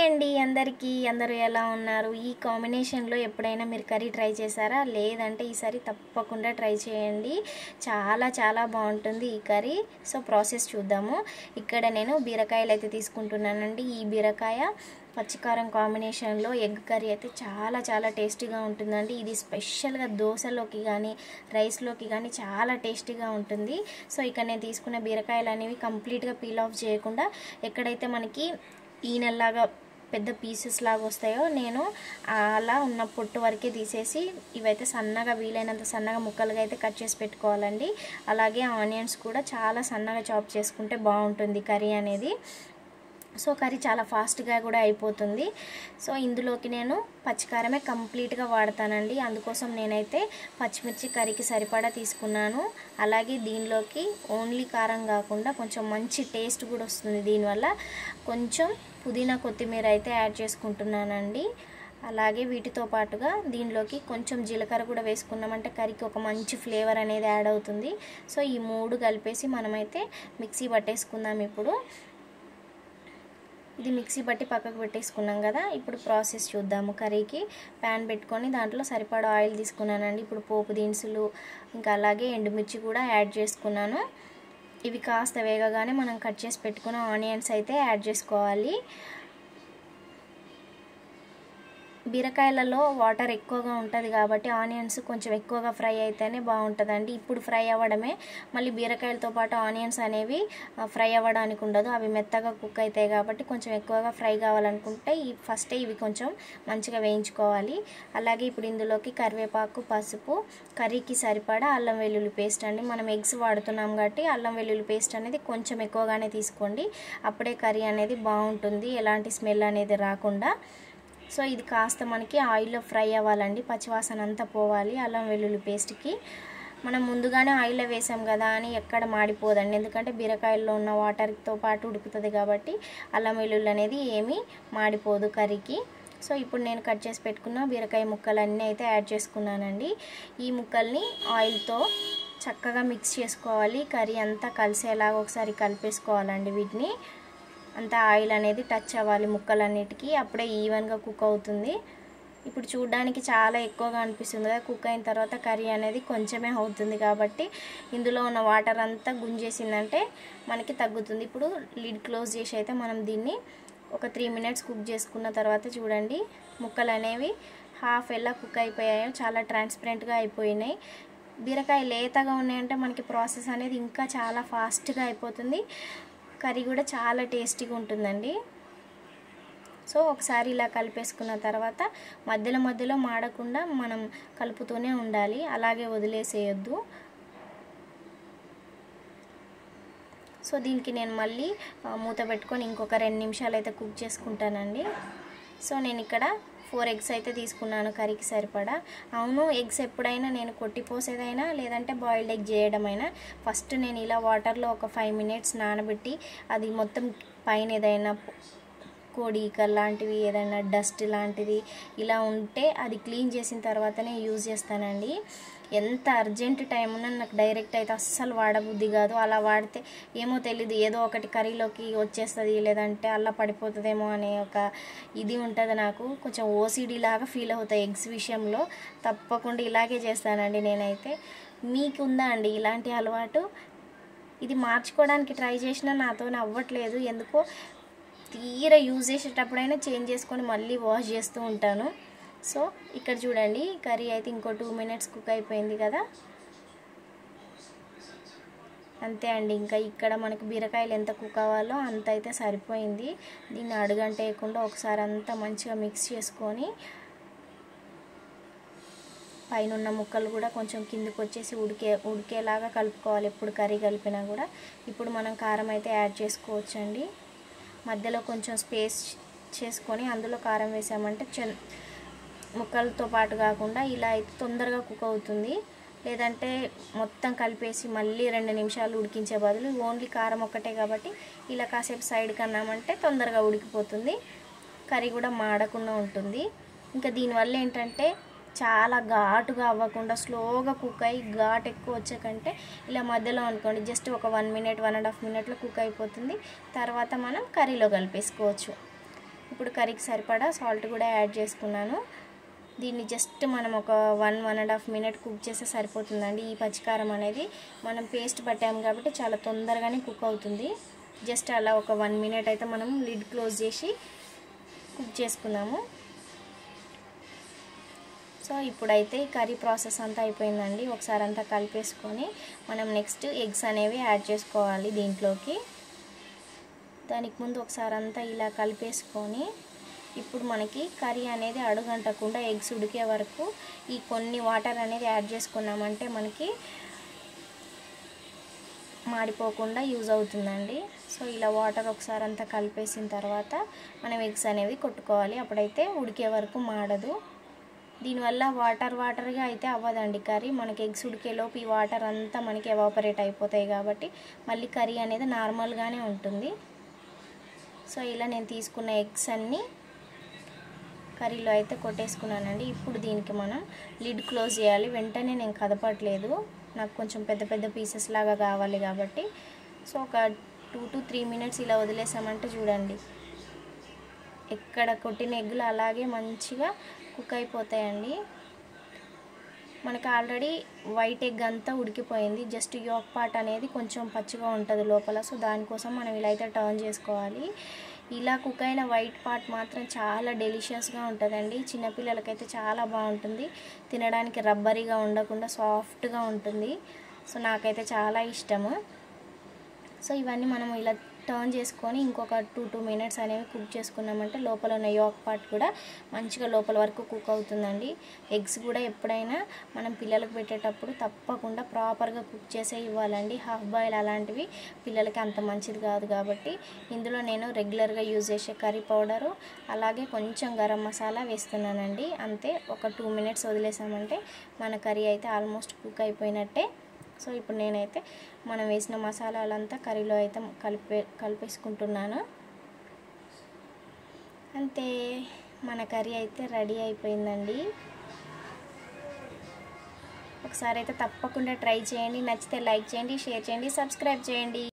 అండి అందరికీ అందరూ ఎలా ఉన్నారు ఈ కాంబినేషన్లో ఎప్పుడైనా మీరు కర్రీ ట్రై చేశారా లేదంటే ఈసారి తప్పకుండా ట్రై చేయండి చాలా చాలా బాగుంటుంది ఈ కర్రీ సో ప్రాసెస్ చూద్దాము ఇక్కడ నేను బీరకాయలు అయితే తీసుకుంటున్నానండి ఈ బీరకాయ పచ్చికారం కాంబినేషన్లో ఎగ్ కర్రీ అయితే చాలా చాలా టేస్టీగా ఉంటుందండి ఇది స్పెషల్గా దోశలోకి కానీ రైస్లోకి కానీ చాలా టేస్టీగా ఉంటుంది సో ఇక్కడ నేను తీసుకున్న బీరకాయలు అనేవి కంప్లీట్గా పీల్ ఆఫ్ చేయకుండా ఎక్కడైతే మనకి ఈనెల్లాగా పెద్ద పీసెస్ లాగా వస్తాయో నేను అలా ఉన్న పొట్టు వరకే తీసేసి ఇవైతే సన్నగా వీలైనంత సన్నగా ముక్కలుగా అయితే కట్ చేసి పెట్టుకోవాలండి అలాగే ఆనియన్స్ కూడా చాలా సన్నగా చాప్ చేసుకుంటే బాగుంటుంది కర్రీ అనేది సో కర్రీ చాలా ఫాస్ట్గా కూడా అయిపోతుంది సో ఇందులోకి నేను పచ్చికారమే కంప్లీట్గా వాడతానండి అందుకోసం నేనైతే పచ్చిమిర్చి కర్రీకి సరిపడా తీసుకున్నాను అలాగే దీనిలోకి ఓన్లీ కారం కాకుండా కొంచెం మంచి టేస్ట్ కూడా వస్తుంది దీనివల్ల కొంచెం పుదీనా కొత్తిమీర అయితే యాడ్ చేసుకుంటున్నానండి అలాగే వీటితో పాటుగా దీనిలోకి కొంచెం జీలకర్ర కూడా వేసుకున్నామంటే కర్రీకి ఒక మంచి ఫ్లేవర్ అనేది యాడ్ అవుతుంది సో ఈ మూడు కలిపేసి మనమైతే మిక్సీ పట్టేసుకుందాం ఇప్పుడు ఇది మిక్సీ బట్టి పక్కకు పెట్టేసుకున్నాం కదా ఇప్పుడు ప్రాసెస్ చూద్దాము కర్రీకి ప్యాన్ పెట్టుకొని దాంట్లో సరిపడా ఆయిల్ తీసుకున్నానండి ఇప్పుడు పోపు దినుసులు ఇంకా అలాగే ఎండుమిర్చి కూడా యాడ్ చేసుకున్నాను ఇవి కాస్త వేగగానే మనం కట్ చేసి పెట్టుకున్న ఆనియన్స్ అయితే యాడ్ చేసుకోవాలి బీరకాయలలో వాటర్ ఎక్కువగా ఉంటుంది కాబట్టి ఆనియన్స్ కొంచెం ఎక్కువగా ఫ్రై అయితేనే బాగుంటుందండి ఇప్పుడు ఫ్రై అవ్వడమే మళ్ళీ బీరకాయలతో పాటు ఆనియన్స్ అనేవి ఫ్రై అవ్వడానికి ఉండదు అవి మెత్తగా కుక్ అవుతాయి కాబట్టి కొంచెం ఎక్కువగా ఫ్రై కావాలనుకుంటే ఈ ఫస్టే ఇవి కొంచెం మంచిగా వేయించుకోవాలి అలాగే ఇప్పుడు ఇందులోకి కరివేపాకు పసుపు కర్రీకి సరిపడా అల్లం వెల్లుల్లి పేస్ట్ అండి మనం ఎగ్స్ వాడుతున్నాం కాబట్టి అల్లం వెల్లుల్లి పేస్ట్ అనేది కొంచెం ఎక్కువగానే తీసుకోండి అప్పుడే కర్రీ అనేది బాగుంటుంది ఎలాంటి స్మెల్ అనేది రాకుండా సో ఇది కాస్త మనకి ఆయిల్లో ఫ్రై అవ్వాలండి పచ్చివాసన అంతా పోవాలి అల్లం వెల్లుల్లి పేస్ట్కి మనం ముందుగానే ఆయిల్లో వేసాం కదా అని ఎక్కడ మాడిపోదండి ఎందుకంటే బీరకాయల్లో ఉన్న వాటర్తో పాటు ఉడుకుతుంది కాబట్టి అల్లం వెల్లుల్లి అనేది ఏమీ మాడిపోదు కర్రీకి సో ఇప్పుడు నేను కట్ చేసి పెట్టుకున్న బీరకాయ ముక్కలన్నీ అయితే యాడ్ చేసుకున్నానండి ఈ ముక్కల్ని ఆయిల్తో చక్కగా మిక్స్ చేసుకోవాలి కర్రీ అంతా కలిసేలాగా ఒకసారి కలిపేసుకోవాలండి వీటిని అంతా ఆయిల్ అనేది టచ్ అవ్వాలి ముక్కలన్నిటికీ అప్పుడే ఈవెన్గా కుక్ అవుతుంది ఇప్పుడు చూడడానికి చాలా ఎక్కువగా అనిపిస్తుంది కదా కుక్ అయిన తర్వాత కర్రీ అనేది కొంచెమే అవుతుంది కాబట్టి ఇందులో ఉన్న వాటర్ అంతా గుంజేసిందంటే మనకి తగ్గుతుంది ఇప్పుడు లిడ్ క్లోజ్ చేసి అయితే మనం దీన్ని ఒక త్రీ మినిట్స్ కుక్ చేసుకున్న తర్వాత చూడండి ముక్కలు అనేవి హాఫ్ ఎలా కుక్ అయిపోయాయో చాలా ట్రాన్స్పరెంట్గా అయిపోయినాయి బీరకాయ లేతగా ఉన్నాయంటే మనకి ప్రాసెస్ అనేది ఇంకా చాలా ఫాస్ట్గా అయిపోతుంది కర్రీ కూడా చాలా టేస్టీగా ఉంటుందండి సో ఒకసారి ఇలా కలిపేసుకున్న తర్వాత మధ్యలో మధ్యలో మాడకుండా మనం కలుపుతూనే ఉండాలి అలాగే వదిలేసేయొద్దు సో దీనికి నేను మళ్ళీ మూత పెట్టుకొని ఇంకొక రెండు నిమిషాలు అయితే కుక్ చేసుకుంటానండి సో నేను ఇక్కడ ఫోర్ ఎగ్స్ అయితే తీసుకున్నాను కర్రీకి సరిపడా అవును ఎగ్స్ ఎప్పుడైనా నేను కొట్టిపోసేదైనా లేదంటే బాయిల్డ్ ఎగ్ చేయడమైనా ఫస్ట్ నేను ఇలా వాటర్లో ఒక ఫైవ్ మినిట్స్ నానబెట్టి అది మొత్తం పైన ఏదైనా కోడి లాంటివి ఏదైనా డస్ట్ లాంటిది ఇలా ఉంటే అది క్లీన్ చేసిన తర్వాతనే యూజ్ చేస్తానండి ఎంత అర్జెంట్ టైం ఉన్నా నాకు డైరెక్ట్ అయితే అస్సలు వాడబుద్ధి కాదు అలా వాడితే ఏమో తెలీదు ఏదో ఒకటి కర్రీలోకి వచ్చేస్తుంది లేదంటే అలా పడిపోతుందేమో అనే ఒక ఇది ఉంటుంది నాకు కొంచెం ఓసిడీ లాగా ఫీల్ అవుతాయి ఎగ్స్ విషయంలో తప్పకుండా ఇలాగే చేస్తానండి నేనైతే మీకు ఉందా అండి ఇలాంటి అలవాటు ఇది మార్చుకోవడానికి ట్రై చేసినా నాతో అవ్వట్లేదు ఎందుకో తీర యూజ్ చేసేటప్పుడైనా చేంజ్ చేసుకొని మళ్ళీ వాష్ చేస్తూ ఉంటాను సో ఇక్కడ చూడండి కర్రీ అయితే ఇంకో టూ మినిట్స్ కుక్ అయిపోయింది కదా అంతే అండి ఇంకా ఇక్కడ మనకి బీరకాయలు ఎంత కుక్ అవ్వాలో అంత అయితే సరిపోయింది దీన్ని అడుగంటేయకుండా ఒకసారి అంతా మంచిగా మిక్స్ చేసుకొని పైన ఉన్న ముక్కలు కూడా కొంచెం కిందికి వచ్చేసి ఉడికే ఉడికేలాగా కలుపుకోవాలి ఎప్పుడు కర్రీ కలిపినా కూడా ఇప్పుడు మనం కారం అయితే యాడ్ చేసుకోవచ్చండి మధ్యలో కొంచెం స్పేస్ చేసుకొని అందులో కారం వేసామంటే చెన్ ముక్కలతో పాటు కాకుండా ఇలా అయితే తొందరగా కుక్ అవుతుంది లేదంటే మొత్తం కలిపేసి మళ్ళీ రెండు నిమిషాలు ఉడికించే బదులు ఓన్లీ కారం ఒక్కటే కాబట్టి ఇలా కాసేపు సైడ్కి అన్నామంటే తొందరగా ఉడికిపోతుంది కర్రీ కూడా మాడకుండా ఉంటుంది ఇంకా దీనివల్ల ఏంటంటే చాలా ఘాటుగా అవ్వకుండా స్లోగా కుక్ అయ్యి ఘాట్ ఎక్కువ వచ్చే కంటే ఇలా మధ్యలో అనుకోండి జస్ట్ ఒక one minute one and half మినిట్లో కుక్ అయిపోతుంది తర్వాత మనం కర్రీలో కలిపేసుకోవచ్చు ఇప్పుడు కర్రీకి సరిపడా సాల్ట్ కూడా యాడ్ చేసుకున్నాను దీన్ని జస్ట్ మనం ఒక one one and half minute cook చేస్తే సరిపోతుందండి ఈ పచ్చికారం అనేది మనం పేస్ట్ పట్టాము కాబట్టి చాలా తొందరగానే కుక్ అవుతుంది జస్ట్ అలా ఒక వన్ మినిట్ అయితే మనం లిడ్ క్లోజ్ చేసి కుక్ చేసుకున్నాము సో ఇప్పుడైతే ఈ కర్రీ ప్రాసెస్ అంతా అయిపోయిందండి ఒకసారి అంతా కలిపేసుకొని మనం నెక్స్ట్ ఎగ్స్ అనేవి యాడ్ చేసుకోవాలి దీంట్లోకి దానికి ముందు ఒకసారి అంతా ఇలా కలిపేసుకొని ఇప్పుడు మనకి కర్రీ అనేది అడుగంటకుండా ఎగ్స్ ఉడికే వరకు ఈ కొన్ని వాటర్ అనేది యాడ్ చేసుకున్నామంటే మనకి మాడిపోకుండా యూజ్ అవుతుందండి సో ఇలా వాటర్ ఒకసారి అంతా కలిపేసిన తర్వాత మనం ఎగ్స్ అనేవి కొట్టుకోవాలి అప్పుడైతే ఉడికే వరకు మాడదు దీనివల్ల వాటర్ వాటర్గా అయితే అవ్వదండి కర్రీ మనకి ఎగ్స్ ఉడికేలోపు ఈ వాటర్ అంతా మనకి ఎవాపరేట్ అయిపోతాయి కాబట్టి మళ్ళీ కర్రీ అనేది నార్మల్గానే ఉంటుంది సో ఇలా నేను తీసుకున్న ఎగ్స్ అన్నీ కర్రీలో అయితే కొట్టేసుకున్నానండి ఇప్పుడు దీనికి మనం లిడ్ క్లోజ్ చేయాలి వెంటనే నేను కదపట్లేదు నాకు కొంచెం పెద్ద పెద్ద పీసెస్ లాగా కావాలి కాబట్టి సో ఒక టూ టు త్రీ మినిట్స్ ఇలా వదిలేసామంటే చూడండి ఎక్కడ కొట్టిన ఎగ్గులు అలాగే మంచిగా కుక్ అయిపోతాయండి మనకి ఆల్రెడీ వైట్ ఎగ్ అంతా ఉడికిపోయింది జస్ట్ యోక్ పార్ట్ అనేది కొంచెం పచ్చిగా ఉంటుంది లోపల సో దానికోసం మనం ఇలా అయితే టర్న్ చేసుకోవాలి ఇలా కుక్ అయిన వైట్ పార్ట్ మాత్రం చాలా డెలిషియస్గా ఉంటుందండి చిన్నపిల్లలకైతే చాలా బాగుంటుంది తినడానికి రబ్బరీగా ఉండకుండా సాఫ్ట్గా ఉంటుంది సో నాకైతే చాలా ఇష్టము సో ఇవన్నీ మనం ఇలా టర్న్ చేసుకొని ఇంకొక టూ టూ మినిట్స్ అనేవి కుక్ చేసుకున్నామంటే లోపల ఉన్న యోక్ పార్ట్ కూడా మంచిగా లోపల వరకు కుక్ అవుతుందండి ఎగ్స్ కూడా ఎప్పుడైనా మనం పిల్లలకు పెట్టేటప్పుడు తప్పకుండా ప్రాపర్గా కుక్ చేసే ఇవ్వాలండి హాఫ్ బాయిల్ అలాంటివి పిల్లలకి అంత మంచిది కాదు కాబట్టి ఇందులో నేను రెగ్యులర్గా యూజ్ చేసే కర్రీ పౌడరు అలాగే కొంచెం గరం మసాలా వేస్తున్నానండి అంతే ఒక టూ మినిట్స్ వదిలేసామంటే మన కర్రీ అయితే ఆల్మోస్ట్ కుక్ అయిపోయినట్టే సో ఇప్పుడు నేనైతే మనం వేసిన మసాలాలంతా కర్రీలో అయితే కలిపే కలిపేసుకుంటున్నాను అంతే మన కర్రీ అయితే రెడీ అయిపోయిందండి ఒకసారి అయితే తప్పకుండా ట్రై చేయండి నచ్చితే లైక్ చేయండి షేర్ చేయండి సబ్స్క్రైబ్ చేయండి